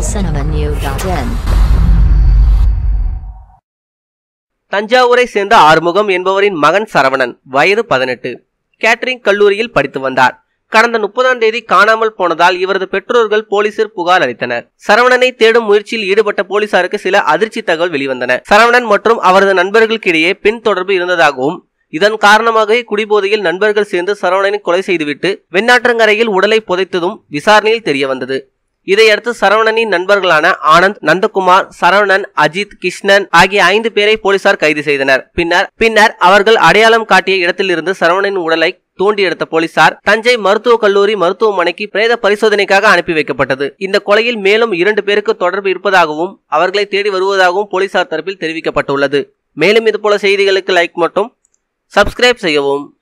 tamilcinemanew.in தஞ்சாவூரை சேர்ந்த ஆறுமுகம் என்பவரின் மகன் சரவணன் வயது பதினெட்டு கேட்டரிங் கல்லூரியில் படித்து வந்தார் கடந்த முப்பதாம் தேதி காணாமல் போனதால் இவரது பெற்றோர்கள் போலீசில் புகார் அளித்தனர் சரவணனை தேடும் முயற்சியில் ஈடுபட்ட போலீசாருக்கு சில அதிர்ச்சி தகவல் வெளிவந்தன சரவணன் மற்றும் அவரது நண்பர்களுக்கிடையே பின் தொடர்பு இருந்ததாகவும் இதன் காரணமாகவே குடிபோதையில் நண்பர்கள் சேர்ந்து சரவணனை கொலை செய்துவிட்டு வெண்ணாற்றங்கரையில் உடலை புதைத்ததும் விசாரணையில் தெரிய வந்தது இதையடுத்து சரவணனின் நண்பர்களான ஆனந்த் நந்தகுமார் சரவணன் அஜித் கிருஷ்ணன் ஆகிய ஐந்து பேரை போலீசார் கைது செய்தனர் பின்னர் பின்னர் அவர்கள் அடையாளம் காட்டிய இடத்திலிருந்து சரவணனின் உடலை தோண்டி எடுத்த போலீசார் தஞ்சை மருத்துவக் கல்லூரி மருத்துவமனைக்கு பிரேத பரிசோதனைக்காக அனுப்பி வைக்கப்பட்டது இந்த கொலையில் மேலும் இரண்டு பேருக்கு தொடர்பு இருப்பதாகவும் அவர்களை தேடி வருவதாகவும் போலீசார் தரப்பில் தெரிவிக்கப்பட்டுள்ளது மேலும் இதுபோல செய்திகளுக்கு லைக் மட்டும் சப்ஸ்கிரைப் செய்யவும்